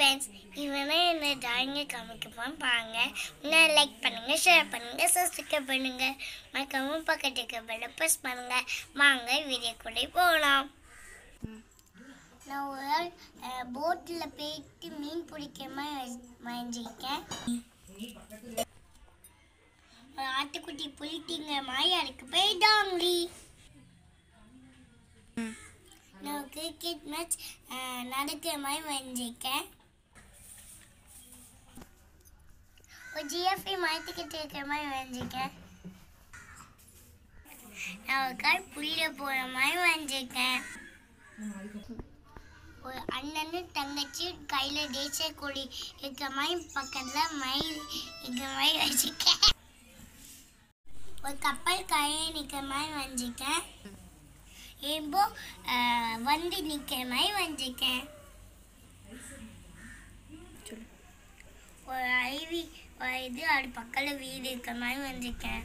friends இவனே என்ன டிராயிங்கை காமிக்கப்போம் பாருங்க இன்னும் லைக் பண்ணுங்க ஷேர் பண்ணுங்க சப்ஸ்கிரைப் பண்ணுங்க மறக்காம பக்கத்துக்கு பெல்ல ப்ரெஸ் பண்ணுங்க வாங்க வீடியோ கூட போகலாம் நான் ஒரு போட்டில் போயிட்டு மீன் பிடிக்கிற மாதிரி வரைஞ்சிருக்கேன் ஒரு ஆட்டுக்குட்டி புளிட்டிங்கிற மாதிரி அதுக்கு போய் டாங்லி நான் கிரிக்கெட் மேட்ச் நடக்கிற மாதிரி வரைஞ்சிருக்கேன் ஒரு ஜிஎஃப்ஐ மாற்றிக்கிட்டு இருக்கிற மாதிரி வரைஞ்சிருக்கேன் நான் ஒரு கால் புளிய போகிற மாதிரி வரைஞ்சிருக்கேன் ஒரு அண்ணனும் தங்கச்சி கையில் தேசிய கொடி இருக்கிற மாதிரி பக்கத்தில் மயில் இருக்கிற மாதிரி வச்சுருக்கேன் ஒரு கப்பல் கரையை நிற்கிற மாதிரி வரைஞ்சிருக்கேன் ஏம்போ வந்து நிற்கிற மாதிரி வரைஞ்சிருக்கேன் ஒரு அருவி ஒரு இது அது பக்கத்தில் வீடு இருக்கிற மாதிரி வரைஞ்சிருக்கேன்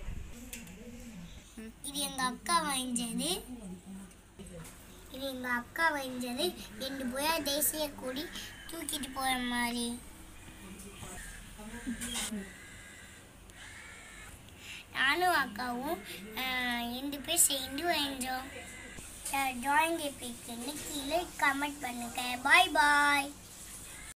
இது எங்கள் அக்கா வரைஞ்சது இது எங்கள் அக்கா வரைஞ்சது ரெண்டு புயா தேசிய கொடி தூக்கிட்டு போகிற மாதிரி நானும் அக்காவும் ரெண்டு பேர் சேர்ந்து வரைஞ்சோம் ட்ராயிங் எப்பிக்குன்னு கீழே கமெண்ட் பண்ணுங்க பாய் பாய்